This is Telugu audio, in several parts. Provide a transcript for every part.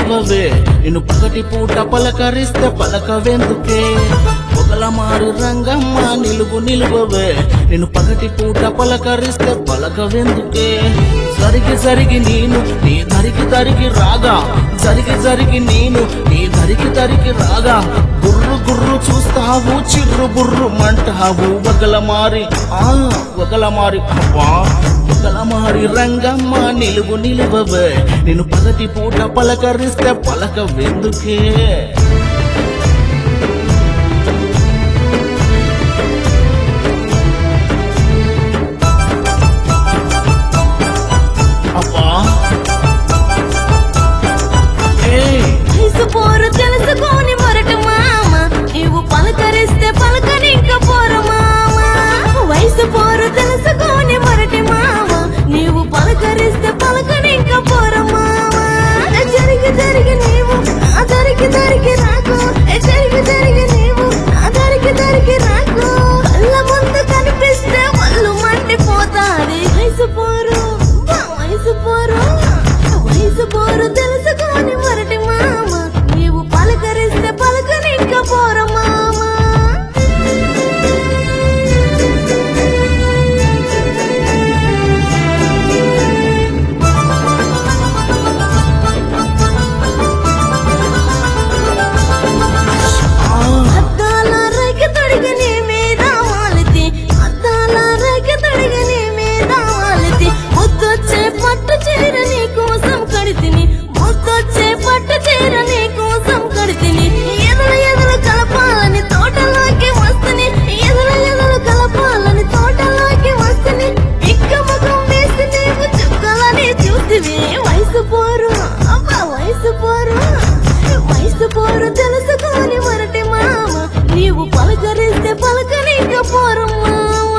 నిలువవే నిన్ను పగటి పూట పలకరిస్తే పలకవెందుకే పొగల మారి రంగమ్మ నిలువు నిలువవే నిన్ను పగటి పూట పలకరిస్తే పలకవెందుకే జరిగి జరిగి నేను నీ దరికి దరికి రాగా జరిగి జరిగి నేను నీ దరికి దరికి రాగా గుర్రు గుర్రు చూస్తావు చిర్రు బుర్రు మంటావు వగల మారి ఆ వగల మారి అబ్బా వగల మారి రంగమ్మ నిలువు నిలువవే నేను పగటి పూట పలకరిస్తే పలక వెందుకే అబ్బా ఏయ్ వయసు పోరు తెలుసుకోని మొరటు మామ నీవు పలకరిస్తే పలకనింక పోరు మామ వయసు పోరు తెలుసుకోని మొరటి మామ నీవు పలకరిస్తే పలకనింక పోరు మామ జరిగి జరిగి నీవు నా దరికి దరికి రాకు జరిగి జరిగి నీవు నా దరికి దరికి రాకు కళ్ళ ముందు కనిపిస్తే వాళ్ళు మండిపోతాది వయసు పోరు బా వయసు పోరు వయసు పోరు తెలుసుకోని మొరటి మామ నీవు పలకరిస్తే పలకనింక పోర మామ ఆ అద్దాల రేఖ తొడిగి నీ మీద వాలితి అద్దాల రేఖ తొడిగి నీ మీద వాలితి ముద్దొచ్చే పట్టు చీర నీ కోసం కడితిని ముద్దొచ్చే పట్టు చీర నీ కోసం కడితిని ఎదురు ఎదురు కలపాలని తోటలోకి వస్తుని ఎదురు ఎదురు కలపాలని తోటలోకి వస్తుని ఇక్క ముఖం వేసి నీవు చుక్కలని చూసివి వయసు పోరు అబ్బా వయసు పోరు వయసు పోరు తెలుసుకోని మొరటి మామ నీవు పలకరిస్తే పలకనిక పోరు మామ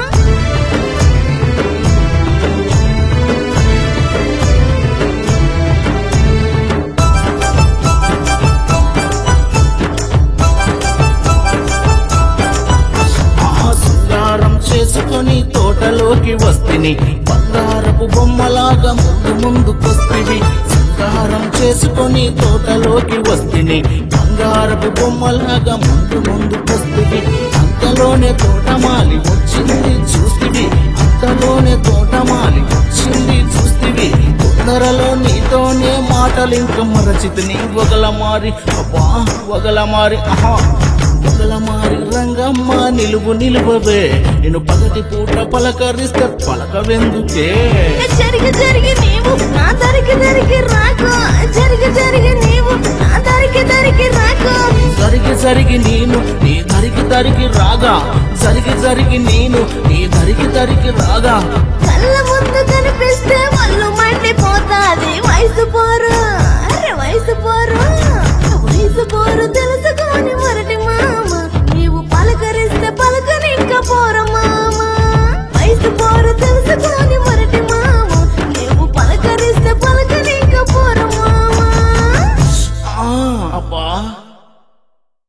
ఆ శృంగారం చేసుకొని తోటలోకి వస్తిని బంగారపు బొమ్మలాగా ముందు ముందుకొస్తివి శృంగారం చేసుకొని తోటలోకి వస్తిని బంగారపు బొమ్మలాగా ముందు ముందుకొస్తివి అంతలోనే తోటమాలి వచ్చింది చూస్తివి అంతలోనే తోటమాలి వచ్చింది చూస్తివి తొందరలో నీతోనే మాటలింక మరచితిని వగల మారి అబ్బా వగల మారి ఆహా పగల మారి రంగమ్మ నిలువు నిలువవే నేను పగటి పూట పలకరిస్తే పలకవెందుకే జరిగి జరిగి నీవు నా దరికి దరికి రాకు జరిగి జరిగి నీవు నా దరికి దరికి రాకు జరిగి జరిగి నేను నీ దరికి దరికి రాగా జరిగి జరిగి నేను నీ దరికి దరికి రాగా కళ్ళ ముందు కనిపిస్తే వాళ్ళు మండిపోతాది వయసు పోరు అరే